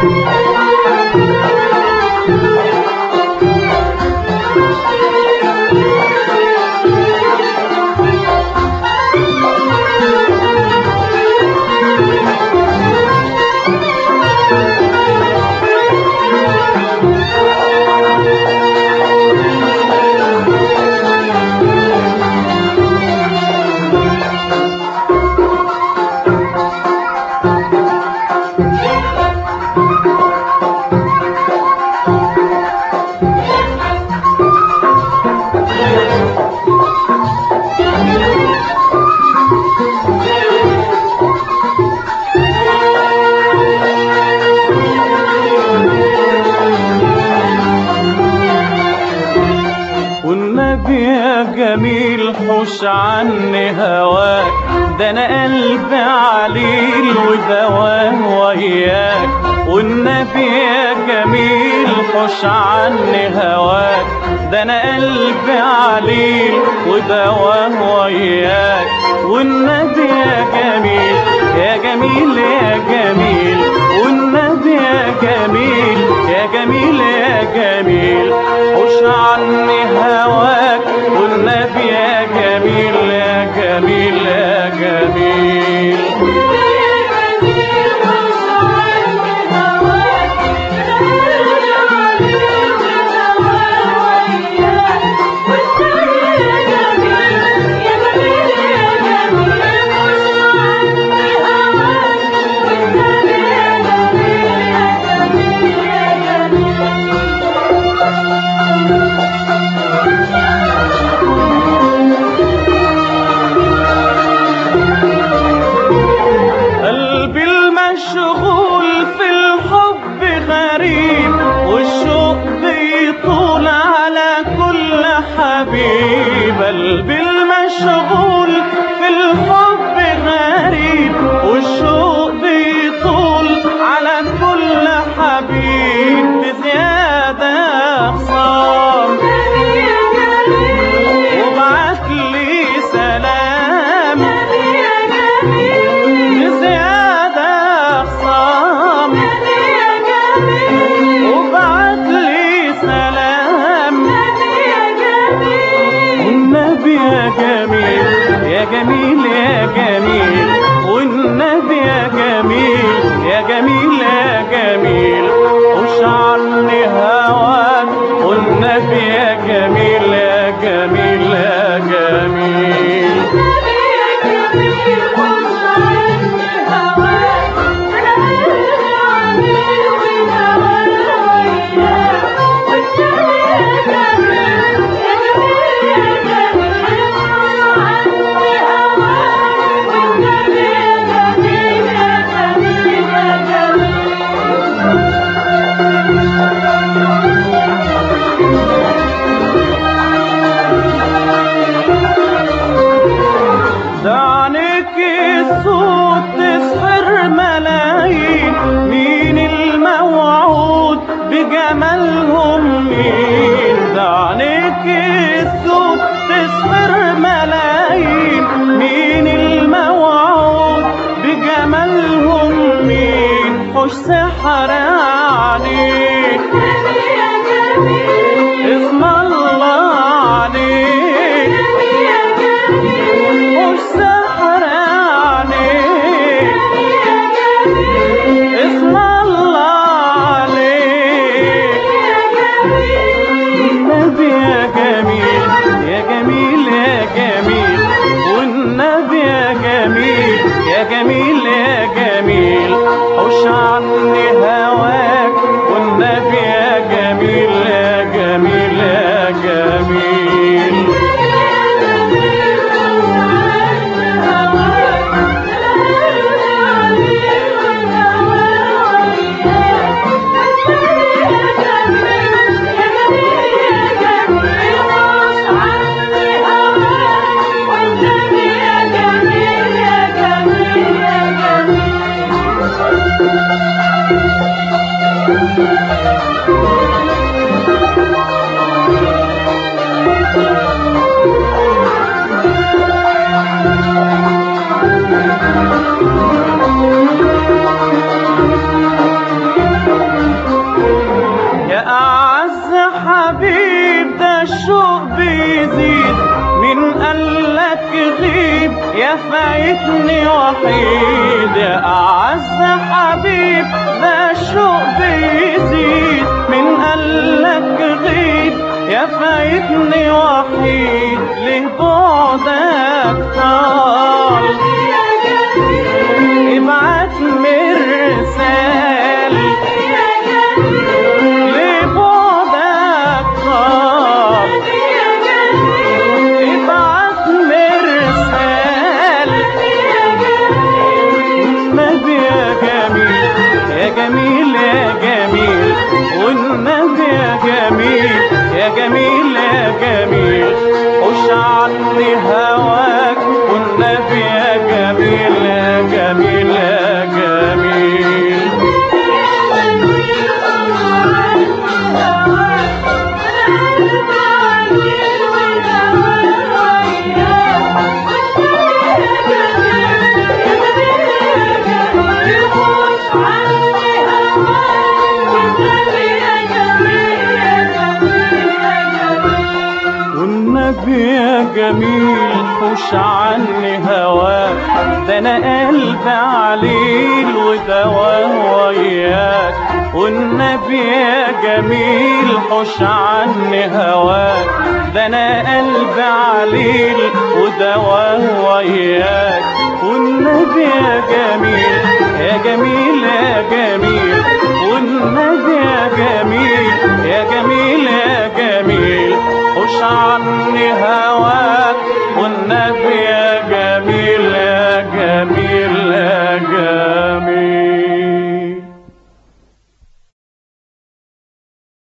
والنبي يا جميل حوش عني هواك ده انا قلبي عليل ودواه وياك والنبي يا جميل حوش عني هواك ده انا قلبي عليل ودواه وياك والنبي يا جميل يا جميل يا جميل والنبي يا جميل يا جميل يا جميل حوش عني هواك والنبي يا جميل يا جميل يا جميل قلبي المشغول في الحب غريب والشوق بيطول على كل حبيب قلبي المشغول في الحب غريب والشوق بيطول على كل حبيب بزيادة خصام وبعت لي سلام بزيادة خصام وبعت لي سلام والنبي يا جميل يا جميل يا جميل والنبي يا جميل يا جميل يا جميل خش عني هواك والنبي يا جميل يا جميل يا جميل دعنك الصوت تسحر ملايين مين الموعود بجمالهم مين دعنك الصوت تسحر ملايين مين الموعود بجمالهم مين حوش سحر عليك اسم الله عليك حوش سحر عليك اسم الله عليك النبي يا جميل يا جميل يا جميل والنبي يا جميل يا جميل يا جميل حوش عني هواك والنبي يا جميل يا جميل يا جميل يا فايتني وحيد يا أعز حبيب ده الشوق بيزيد من قالك غيب يا فايتني وحيد ليه بعدك طال ابعت مرسال ليه بعدك طال ابعت مرسال والنبي يا جميل يا جميل يا جميل والنبي يا جميل يا جميل يا جميل خش عني هواك والنبي يا جميل يا جميل يا جميل والنبي يا جميل حوش عني هواك ده انا قلبي عليل ودواه وياك والنبي يا جميل حوش عني هواك ده انا قلبي عليل ودواه وياك والنبي يا جميل يا جميل يا جميل والنبي يا جميل يا جميل يا جميل خش عني